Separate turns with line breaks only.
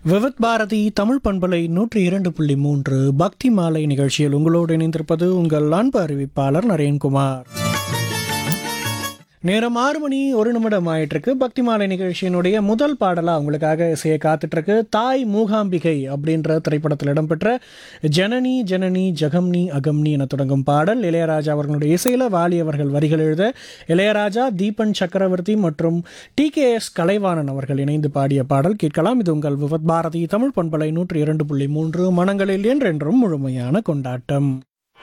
விவித் பாரதி தமிழ் பண்பலை நூற்றி இரண்டு புள்ளி மூன்று பக்தி மாலை நிகழ்ச்சியில் உங்களோடு இணைந்திருப்பது உங்கள் அன்பு அறிவிப்பாளர் நரேன்குமார் நேரம் ஆறு மணி ஒரு நிமிடம் ஆயிட்டிருக்கு பக்தி மாலை நிகழ்ச்சியினுடைய முதல் பாடலாக உங்களுக்காக இசைய காத்துட்ருக்கு தாய் மூகாம்பிகை அப்படின்ற திரைப்படத்தில் இடம்பெற்ற ஜனனி ஜனனி ஜகம்னி அகம்னி என தொடங்கும் பாடல் இளையராஜா அவர்களுடைய இசையில் வாலி அவர்கள் வரிகள் எழுத இளையராஜா தீபன் சக்கரவர்த்தி மற்றும் டி கே எஸ் கலைவாணன் அவர்கள் இணைந்து பாடிய பாடல் கேட்கலாம் இது உங்கள் விவத் பாரதி தமிழ் பண்பலை நூற்றி இரண்டு புள்ளி மூன்று மனங்களில் என்றென்றும் முழுமையான கொண்டாட்டம்